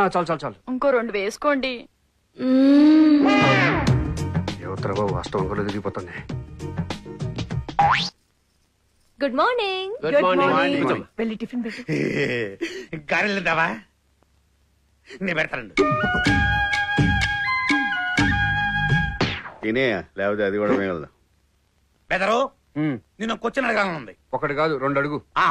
చాలు చాలు చాలు ఇంకో రెండు వేసుకోండి యువతర బాబు అష్టం అంకులు తిరిగిపోతుంది గుడ్ మార్నింగ్ గుడ్ మార్నింగ్ కూర్చోమ్మా. వెళ్ళి టిఫిన్ పెట్టు గారెలు తింటావా నేను పెడతానండి తినే లేకపోతే అది కూడా మిగలదు బెదరు ఉమ్, నిన్ను క్వశ్చన్ అడగాలని ఉంది ఒకటి కాదు రెండు అడుగు ఆ.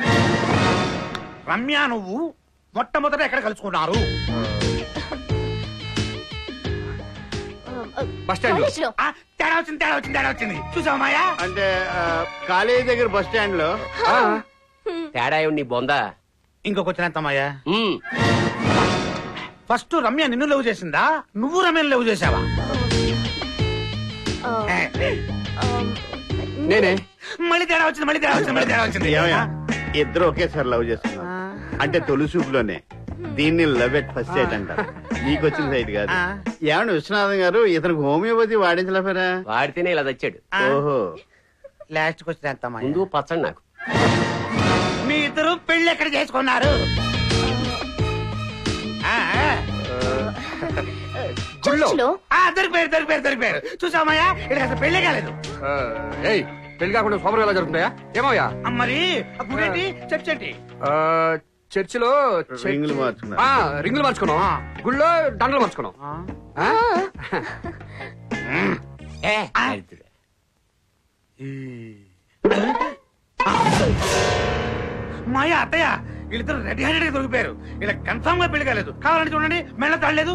రమ్య నువ్వు మొట్టమొదట ఎక్కడ కలుసుకున్నారు బస్ స్టాండ్ లో కాలేజ్ లో ఆ, తేడా వచ్చింది తేడా వచ్చింది తేడా వచ్చింది చూసావా మాయా అంటే ఆ, కాలేజీ దగ్గర బస్ స్టాండ్ లో ఆ, తేడా ఏమి నీ బొందా ఇంకో క్వశ్చన్ ఎంత మాయా ఉమ్, ఫస్ట్ రమ్య నిన్ను లవ్ చేసిందా నువ్వు రమ్యను లవ్ చేసావా ఆ, ఏ, ఆ, నేనే మళ్ళీ తేడా వచ్చింది మళ్ళీ తేడా వచ్చింది మళ్ళీ తేడా వచ్చింది ఏమయ్యా ఇద్దరు ఒకేసారి లవ్ చేస్తున్నారు అంటే తొలి చూపులోనే దీన్ని లవ్ ఎట్ ఫస్ట్ సైట్ అంటారు నీకు వచ్చిన సైట్ కాదు ఆ. ఏమండి విశ్వనాథం గారు ఇతనికి హోమియోపతి వాడించలేపారా వాడితేనే ఇలా తెచ్చాడు ఆ. ఓహో లాస్ట్ క్వశ్చన్ ఎంత మాయా ముందు పచ్చండి నాకు మీ ఇద్దరు పెళ్లి ఎక్కడ చేసుకున్నారు ఆ, ఆ. చర్చిలో ఆ, దొరికిపోయారు దొరికిపోయారు దొరికిపోయారు చూసామయ్యా ఇక్కడ అసలు పెళ్లి కాలేదు ఆ, ఏయ్ పెళ్లి కాకుండా శోభనం ఎలా జరుగుతుందా ఏమయ్యా ఆ, మరి ఆ గుడేంటి చర్చ్ ఏంటి ఆ, చర్చిలో చర్చ్- రింగులు మార్చుకున్నారు. ఆ, రింగులు మార్చుకున్నాం ఆ. గుళ్ళో దండలు మార్చుకున్నాం ఆ? ఏ, ఆ. దరిద్రుడు. మాయా అత్తయ్య వీళ్ళిద్దరు రెడీ హ్యాండెడ్ గా దొరికిపోయారు ఇలా కన్ఫామ్ గా పెళ్లి కాలేదు కావాలంటే చూడండి మెళ్ళ తాడలేదు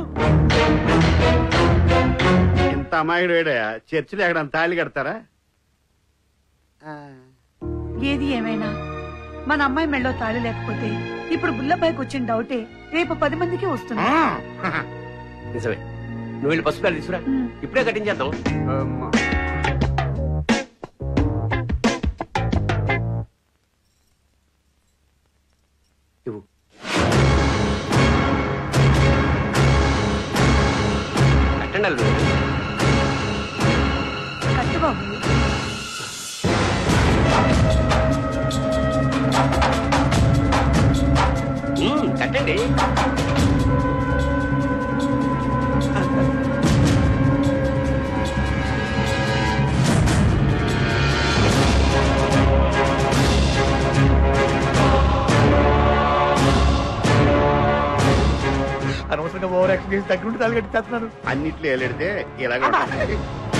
ఇంత అమాయకుడు వేడయా చర్చిలో ఎక్కడ తాళి కడతారా ఏది ఏమైనా మన అమ్మాయి మెళ్ళో తాళి లేకపోతే ఇప్పుడు గుల్లపైకి వచ్చిన డౌటే రేపు పది మందికి వస్తుంది ఆ. నిజమే నువ్వు వెళ్ళి పసుపు తీసుకురా ఉమ్. ఇప్పుడే కట్టించేద్దాం అమ్మా. ఇవ్వు కట్టండి అల్లుడు. కట్టు బాబు ఉమ్, కట్టండి అనవసరంగా ఓవర్ యాక్షన్ చేసి దగ్గర తాళి కట్టి అన్నిట్లో ఏలెడితే ఇలాగ ఉంటుంది.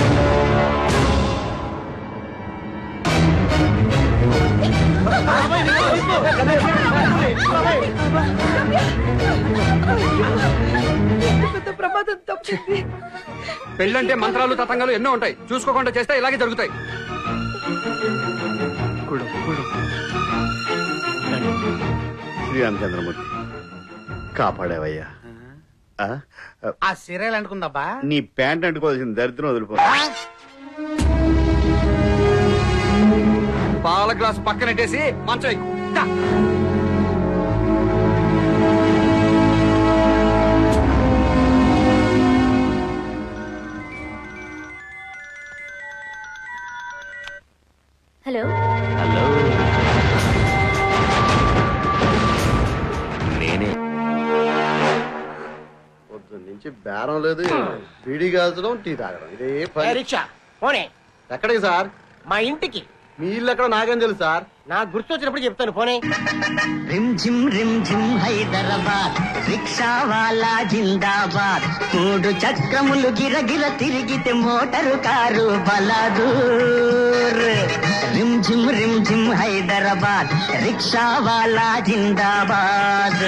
పెద్ద ప్రమాదం తప్పింది పెళ్ళంటే మంత్రాలు తతంగాలు ఎన్నో ఉంటాయి చూసుకోకుండా చేస్తే ఇలాగే జరుగుతాయి కూడు, కూడు. శ్రీరామచంద్రమూర్తి కాపాడావయ్యా ఆ? ఆ సీరియల్ అనుకుందబ్బా నీ ప్యాంట్ అంటుకోవాల్సిన దరిద్రం వదిలిపో పాల గ్లాస్ పక్కనెట్టేసి మంచం ఎక్కు. దా. హలో హలో నేనే పొద్దున్న నుంచి బేరం లేదు బీడీ కాల్చడం టీ తాగడం ఇదే పని రిక్షా పోనే ఎక్కడికి సార్ మా ఇంటికి మీ ఇల్లు ఎక్కడ నాకేం తెలుసు సార్ నాకు గుర్తొచ్చినప్పుడు చెప్తాను పోనే रिम झिम रिम झिम హైదరాబాద్ రిక్షా వాలా జిందాబాద్ మూడు చక్రములు గిరగిర తిరిగితే మోటారు కారు బలాదూర్ రిమ్ ఝిమ్ రిమ్ ఝిమ్ హైదరాబాద్ రిక్షా వాలా జిందాబాద్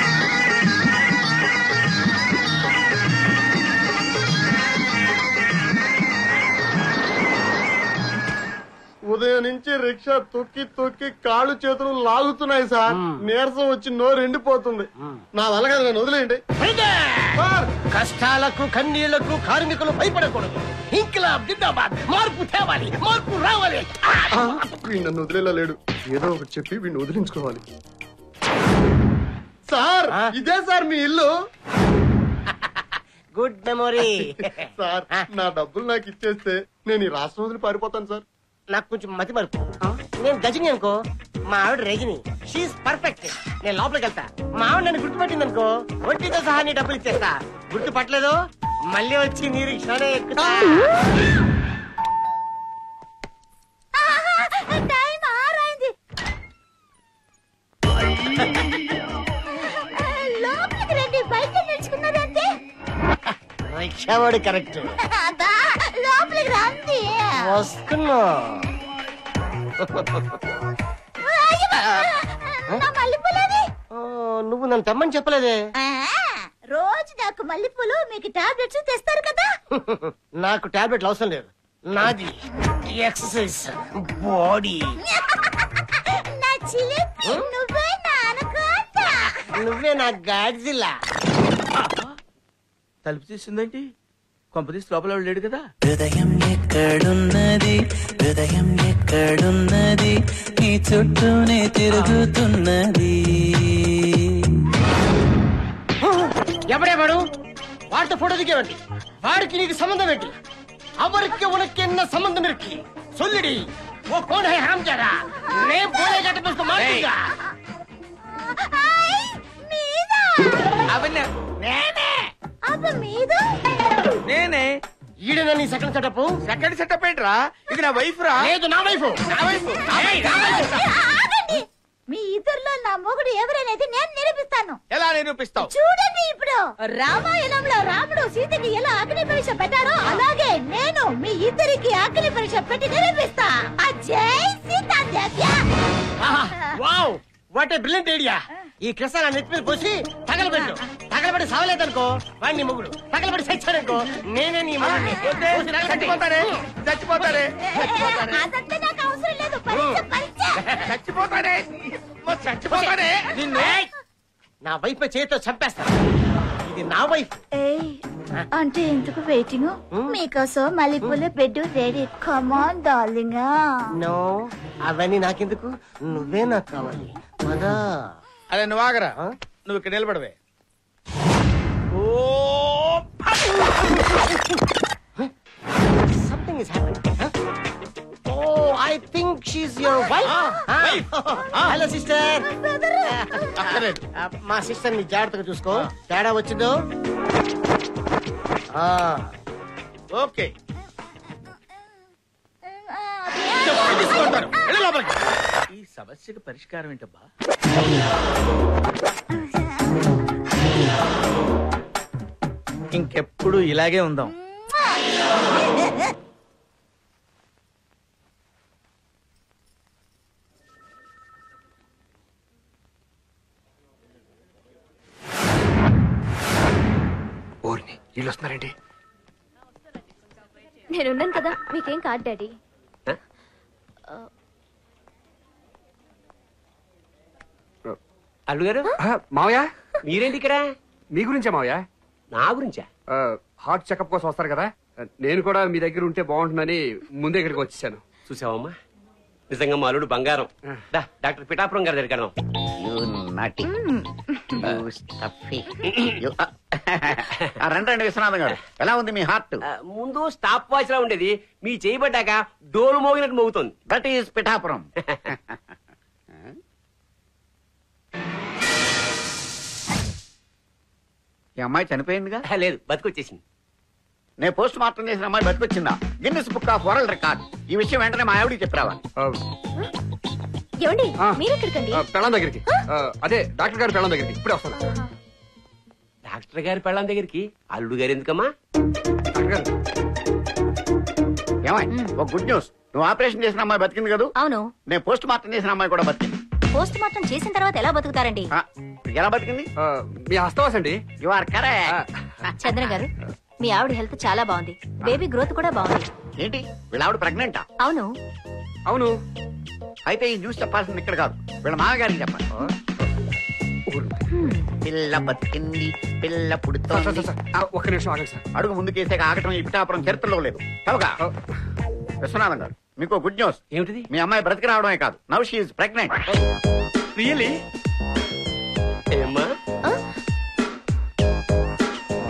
ఉదయం నుంచి రిక్షా తొక్కి తొక్కి కాళ్ళు చేతులు లాగుతున్నాయి సార్ నీరసం వచ్చి నోరు ఎండిపోతుంది నా వల్ల కదా నేను వదిలేయండి సార్ కష్టాలకు కన్నీళ్లకు కార్మికులు భయపడకూడదు ఇంకిలాబ్ జిందాబాద్ మార్పు తేవాలి మార్పు రావాలి ఆ, వీడు నన్ను వదిలేలా లేడు ఏదో ఒకటి చెప్పి వీడిని వదిలించుకోవాలి సార్ ఆ? ఇదే సార్ మీ ఇల్లు గుడ్ మెమొరీ సార్ నా డబ్బులు నాకు ఇచ్చేస్తే నేను ఈ రాష్ట్రం వదిలి పారిపోతాను సార్ నాకు కొంచెం మతి మరుపు నేను గజని అనుకో మా ఆవిడ రజని షీఈ్ పర్ఫెక్ట్ నేను లోపలికి వెళ్తా మా ఆవిడ నన్ను గుర్తుపట్టింది అనుకో వడ్డీతో సహా నీ డబ్బులు ఇచ్చేస్తా గుర్తుపట్టలేదు మళ్ళీ వచ్చి నీ రిక్షానే ఎక్కుతా టైం ఆరైంది లోపలికి రండి బయట నిలుచుకున్నారంటే రిక్షా వాడు కరెక్ట్ అదా లోపలికి రండి వస్తున్నా నా మల్లెపూలేవి ఆ, నువ్వు నన్ను తెమ్మని చెప్పలేదే రోజు నాకు మల్లెపూలు మీకు టాబ్లెట్స్ తెస్తారు కదా నాకు టాబ్లెట్లు అవసరం లేదు నాది ఎక్సర్సైజ్ బాడీ నా చిలిపి నువ్వే నా అనుకుంటా నువ్వే నా గాడ్జిల్లా తలుపు తీసిందేంటి కొంపతీసి లోపల ఎవడు లేడు కదా హృదయం ఎక్కడున్నది హృదయం ఎక్కడున్నది నీ చుట్టూనే తిరుగుతున్నది ఎవడే వాడు వాడితో ఫోటో దిగేవండి వాడికి నీకు సంబంధం ఏంటి అవరికి ఉనకి ఎన్న సంబంధం ఇరికి సొల్లిడి ఓ కోన్ హై హరామ్ జాదా నే బోలే గట్ట పుస్తకం మారుగా మీద అవన్నీ నేనే అబ్బ మీద నేనే ఈడన నీ సెకండ్ సెటప్ సెకండ్ సెటప్ ఏంట్రా ఇది నా వైఫ్ రా లేదు నా వైఫ్ నా వైఫ్ ఆగండి మీ ఇద్దరిలో నా మొగుడు ఎవరనేది నేను నిరూపిస్తాను ఎలా నిరూపిస్తావు చూడండి ఇప్పుడు రామాయణంలో రాముడు సీతకి ఎలా అగ్ని పరీక్ష పెట్టారో అలాగే నేను మీ ఇద్దరికి అగ్ని పరీక్ష పెట్టి నిరూపిస్తా అజయ్ సీతాదేవ్య wow what a brilliant idea ఈ కృష్ణ నా నెత్తి మీద పోసి తగలబెట్టు తగలబెట్టి సావలేదనుకో వాడిని మొగుడు తగలబెట్టి చచ్చాడనుకో నేనే నీ మొగుడిని. పోసి తగలబెట్టి. చచ్చిపోతారే చచ్చిపోతారే చచ్చిపోతారే అదంతా నాకు అవసరం లేదు పరీక్ష పరీక్ష చచ్చిపోతారే మరి చచ్చిపోతారే నిన్ను ఏయ్! నా వైఫ్ చేతితో చంపేస్తా ఇది నా వైఫ్ ఏయ్, అంటే ఎందుకు వెయిటింగ్ మీకోసం మల్లెపూల bed ready come on darling no అవన్నీ నాకెందుకు నువ్వే నాకు కావాలి పదా అరే నువ్వు ఆగరా ఆ? నువ్వు ఇక్కడ నిలబడవే something is happening oh I think she's your wife hello sister అక్కర్లేదు మా సిస్టర్ ని జాగ్రత్తగా చూసుకో తేడా వచ్చిందో ఆ, ఓకే చెప్పు, తీసుకుంటాను. వెళ్ళు లోపలికి. ఈ సమస్యకు పరిష్కారం ఏంటబ్బా ఇంకెప్పుడు ఇలాగే ఉందాం ఓర్ని వీళ్ళు వస్తున్నారేంటి నేనున్నాను కదా మీకేం కాదు డాడీ అల్లు గారు ఆ, మావయ్య మీరేంటి ఇక్కడ మీ గురించే మావయ్య నా గురించా ఆ, హార్ట్ చెకప్ కోసం వస్తారు కదా ఆ, నేను కూడా మీ దగ్గర ఉంటే బాగుంటుందని ముందే ఇక్కడికి వచ్చేసాను చూసావమ్మా నిజంగా మా అల్లుడు బంగారం దా, డాక్టర్ పిఠాపురం గారి దగ్గర కడదాం. రండి రండి విశ్వనాథం గారు ఎలా ఉంది మీ హార్ట్ ఆ, ముందు స్టాప్ వాచ్ లా ఉండేది మీ చేయబడ్డాక డోలు మోగినట్టు మోగుతుంది దట్ ఈస్ పిఠాపురం ఈ అమ్మాయి చనిపోయిందిగా ఆ, లేదు బతికొచ్చేసింది నేను పోస్ట్ మార్టం చేసిన అమ్మాయి బతికొచ్చిందా Guinness book of world record ఈ విషయం వెంటనే మా ఆవిడికి చెప్పరావా ఆ, ఏమండి ఆ. మీరెక్కడికండి ఆ, పెళ్ళం దగ్గరికి ఆ, అదే డాక్టర్ గారి పెళ్ళం దగ్గరికి ఇప్పుడే వస్తాను డాక్టర్ గారి పెళ్ళాం దగ్గరికి అల్లుడు గారు ఎందుకమ్మా డాక్టర్ గారు ఏమై ఒక గుడ్ న్యూస్ నువ్వు ఆపరేషన్ చేసిన అమ్మాయి బతికింది కదా అవును నేను పోస్ట్ మార్టం చేసిన అమ్మాయి కూడా బతికింది పోస్ట్ మార్టం చేసిన తర్వాత ఎలా బతుకుతారండి ఆ, ఎలా బతికింది ఆ, మీ హస్తవాస్ అండి యు ఆర్ ఆ, కరెక్ట్ చంద్ర గారు మీ ఆవిడ హెల్త్ చాలా బాగుంది బేబీ గ్రోత్ కూడా బాగుంది ఏంటి వీళ్ళ ఆవిడ ప్రెగ్నెంటా అవును అవును అయితే ఈ న్యూస్ చెప్పాల్సింది ఇక్కడ కాదు వీళ్ళ మామగారికి చెప్పాలి పిల్ల బతికింది పిల్ల సార్, సార్, పుడుతోంది సార్, ఆ, ఒక్క నిమిషం ఆగండి సార్ అడుగు ముందుకేసాక ఆగటం ఈ పిఠాపురం చరిత్రలో లేదు చవగా ఆ, విశ్వనాథం గారు మీకు గుడ్ న్యూస్ ఏమిటిది మీ అమ్మాయి బ్రతికి రావడమే కాదు నవ్ షీఈ్ ప్రెగ్నెంట్ రియలీ ఏమ్మా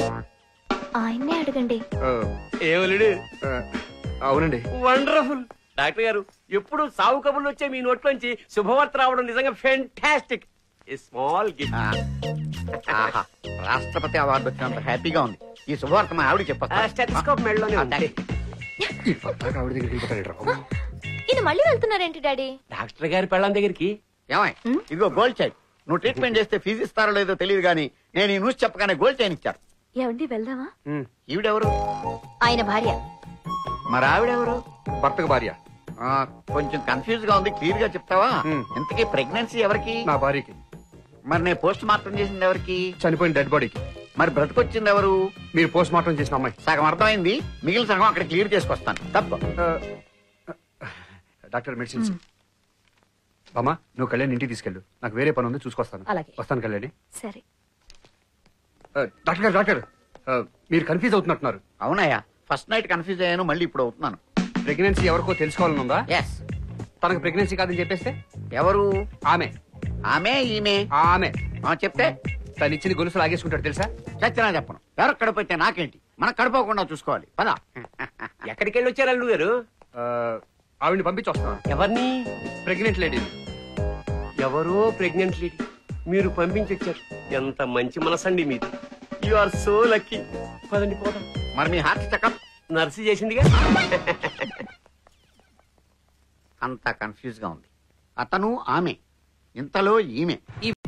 ఆయన్నే అడగండి ఆ, ఏమలుడు ఆ, అవునండి వండర్ఫుల్ డాక్టర్ గారు ఎప్పుడు సావు కబుర్లు వచ్చే మీ నోట్లోంచి శుభవార్త రావడం నిజంగా ఫెంటాస్టిక్ స్మాల్ గిఫ్ట్ ఆహా రాష్ట్రపతి అవార్డు వచ్చినంత హ్యాపీగా ఉంది ఈ శుభవార్త మా ఆవిడ చెప్పొస్తా స్టెథిస్కోప్ మెడలోనే ఉంది ఈ పద్దాక ఆవిడ దగ్గరికి వెళ్ళిపోతాడు రా. ఈయన మళ్ళీ వెళ్తున్నారేంటి డాడీ డాక్టర్ గారి పెళ్ళాం దగ్గరికి ఏమై ఇదిగో గోల్డ్ చైన్ నువ్వు ట్రీట్మెంట్ చేస్తే ఫీజు ఇస్తారో లేదో తెలియదు కానీ నేను ఈ న్యూస్ చెప్పగానే గోల్డ్ చైన్ ఇచ్చారు ఏమండి వెళ్దామా ఉమ్, ఈవిడెవరు ఆయన భార్య మరి ఆవిడెవరు భర్తకు భార్య ఆ, కొంచెం కన్ఫ్యూజ్ గా ఉంది క్లియర్ గా చెప్తావా హ్మ్. ఇంతకీ ప్రెగ్నెన్సీ ఎవరికి నా భార్యకి మరి నేను పోస్ట్ మార్టం చేసింది ఎవరికి చనిపోయిన డెడ్ బాడీకి మరి బ్రతికొచ్చింది ఎవరు మీరు పోస్ట్ మార్టం చేసిన అమ్మాయి సగం అర్థమైంది మిగిలిన సగం అక్కడ క్లియర్ చేసుకొస్తాను తప్ప ఆ, డాక్టర్ మెడిసిన్స్ బామ్మా నువ్వు కళ్యాణ్ ఇంటికి తీసుకెళ్ళు నాకు వేరే పని ఉంది చూసుకొస్తాను అలాగే. వస్తాను కళ్యాణి సరే ఆ, డాక్టర్ గారు డాక్టర్ ఆ, మీరు కన్ఫ్యూజ్ అవుతున్నట్టున్నారు అవునయ్యా ఫస్ట్ నైట్ కన్ఫ్యూజ్ అయ్యాను మళ్ళీ ఇప్పుడు అవుతున్నాను ప్రెగ్నెన్సీ ఎవరికో తెలుసుకోవాలని ఉందా ఎస్ తనకు ప్రెగ్నెన్సీ కాదని చెప్పేస్తే ఎవరు ఆమె ఆమె ఈమె ఆమె ఆ, చెప్తే తను ఇచ్చిన గొలుసు లాగేసుకుంటాడు తెలుసా చచ్చినా చెప్పను ఎవరు కడుపు నాకేంటి మనకు కడుపోకుండా చూసుకోవాలి పదా ఎక్కడికి వెళ్ళి వచ్చారు అల్లు గారు ఆ, ఆవిడ్ని పంపించి వస్తాను ఎవరిని ప్రెగ్నెంట్ లేడీ ఎవరో ప్రెగ్నెంట్ లేడీ మీరు పంపించి వచ్చారు ఎంత మంచి మనసండి మీది యు ఆర్ సో లక్కీ పదండి పోదాం మరి మీ హార్ట్ చెకప్ నర్సు చేసిందిగా అంత కన్ఫ్యూజ్ గా ఉంది అతను ఆమె ఇంతలో ఈమె